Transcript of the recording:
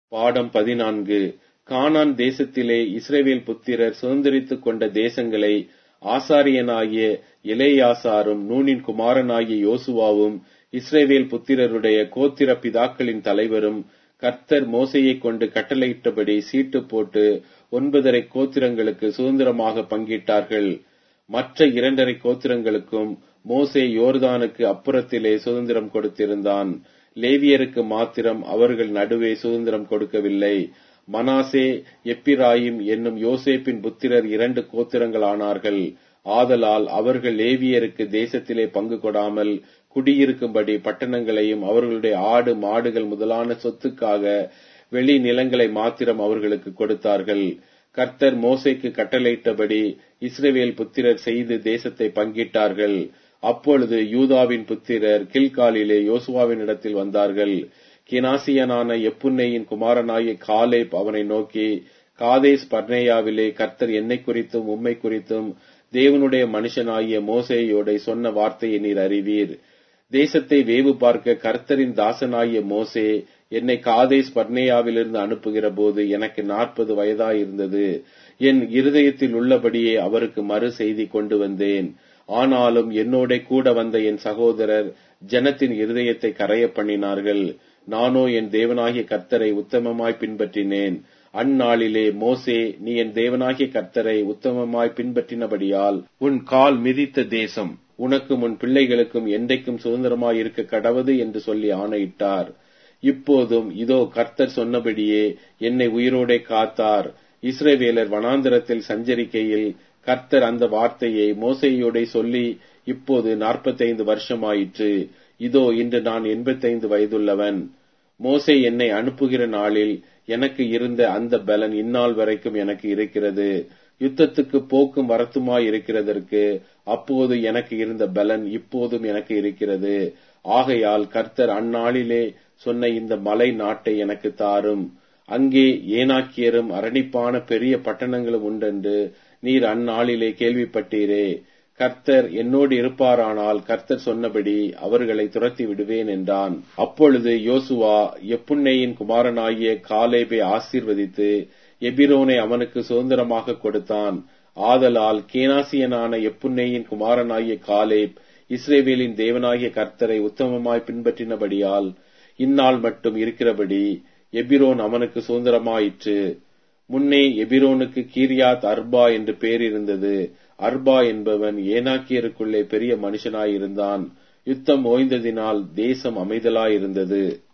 பாடம் பதினான்கு கானான் தேசத்திலே இஸ்ரவேல் புத்திரர் சுதந்திரித்துக் கொண்ட தேசங்களை ஆசாரியனாகிய இளையாசாரும் நூனின் குமாரனாகிய யோசுவாவும் இஸ்ரவேல் புத்திரருடைய கோத்திர பிதாக்களின் தலைவரும் கர்த்தர் மோசையைக் கொண்டு கட்டளையிட்டபடி சீட்டு போட்டு ஒன்பதரை கோத்திரங்களுக்கு சுதந்திரமாக பங்கிட்டார்கள் மற்ற இரண்டரை கோத்திரங்களுக்கும் மோசே யோர்தானுக்கு அப்புறத்திலே சுதந்திரம் கொடுத்திருந்தான் லேவியருக்கு மாத்திரம் அவர்கள் நடுவே சுதந்திரம் கொடுக்கவில்லை மனாசே எப்பிராயிம் என்னும் யோசேப்பின் புத்திரர் இரண்டு கோத்திரங்கள் ஆனார்கள் ஆதலால் அவர்கள் லேவியருக்கு தேசத்திலே பங்கு கொடாமல் குடியிருக்கும்படி பட்டணங்களையும் அவர்களுடைய ஆடு மாடுகள் முதலான சொத்துக்காக வெளி நிலங்களை மாத்திரம் அவர்களுக்கு கொடுத்தார்கள் கர்த்தர் மோசைக்கு கட்டளையிட்டபடி இஸ்ரவேல் புத்திரர் செய்து தேசத்தை பங்கிட்டார்கள் அப்பொழுது யூதாவின் புத்திரர் கில்காலிலே யோசுவாவின் இடத்தில் வந்தார்கள் கினாசியனான எப்புன்னையின் குமாரனாகிய காலேப் அவனை நோக்கி காதேஸ் பர்னேயாவிலே கர்த்தர் என்னை குறித்தும் உம்மை குறித்தும் தேவனுடைய மனுஷனாகிய மோசேயோட சொன்ன வார்த்தையை நீர் அறிவீர் தேசத்தை வேவு பார்க்க கர்த்தரின் தாசனாகிய மோசே என்னை காதேஸ் பர்னேயாவிலிருந்து அனுப்புகிற போது எனக்கு நாற்பது வயதாயிருந்தது என் இருதயத்தில் உள்ளபடியே அவருக்கு மறு செய்தி கொண்டு வந்தேன் ஆனாலும் என்னோட கூட வந்த என் சகோதரர் ஜனத்தின் இருதயத்தை கரைய பண்ணினார்கள் நானோ என் தேவனாகிய கர்த்தரை உத்தமமாய் பின்பற்றினேன் அந்நாளிலே மோசே நீ என் தேவனாகிய கர்த்தரை உத்தமமாய் பின்பற்றினபடியால் உன் கால் மிதித்த தேசம் உனக்கும் உன் பிள்ளைகளுக்கும் என்றைக்கும் சுதந்திரமாய் இருக்க கடவது என்று சொல்லி ஆணையிட்டார் இப்போதும் இதோ கர்த்தர் சொன்னபடியே என்னை உயிரோடே காத்தார் இஸ்ரேவேலர் வனாந்திரத்தில் சஞ்சரிக்கையில் கர்த்தர் அந்த வார்த்தையை மோசையோட சொல்லி இப்போது நாற்பத்தைந்து வருஷமாயிற்று இதோ இன்று நான் எண்பத்தைந்து வயதுள்ளவன் மோசே என்னை அனுப்புகிற நாளில் எனக்கு இருந்த அந்த பலன் இந்நாள் வரைக்கும் எனக்கு இருக்கிறது யுத்தத்துக்கு போக்கும் வரத்துமாய் இருக்கிறதற்கு அப்போது எனக்கு இருந்த பலன் இப்போதும் எனக்கு இருக்கிறது ஆகையால் கர்த்தர் அந்நாளிலே சொன்ன இந்த மலை நாட்டை எனக்கு தாரும் அங்கே ஏனாக்கியரும் அரணிப்பான பெரிய பட்டணங்களும் உண்டென்று நீர் அந்நாளிலே கேள்விப்பட்டீரே கர்த்தர் என்னோடு இருப்பாரானால் கர்த்தர் சொன்னபடி அவர்களை துரத்தி விடுவேன் என்றான் அப்பொழுது யோசுவா எப்புன்னையின் குமாரனாகிய காலேபை ஆசீர்வதித்து எபிரோனை அவனுக்கு சுதந்திரமாக கொடுத்தான் ஆதலால் கேனாசியனான எப்புன்னையின் குமாரனாகிய காலேப் இஸ்ரேவேலின் தேவனாகிய கர்த்தரை உத்தமமாய் பின்பற்றினபடியால் இந்நாள் மட்டும் இருக்கிறபடி எபிரோன் அவனுக்கு சுதந்திரமாயிற்று முன்னே எபிரோனுக்கு கீரியாத் அர்பா என்று பெயர் இருந்தது அர்பா என்பவன் ஏனாக்கியருக்குள்ளே பெரிய மனுஷனாயிருந்தான் யுத்தம் ஓய்ந்ததினால் தேசம் அமைதலாயிருந்தது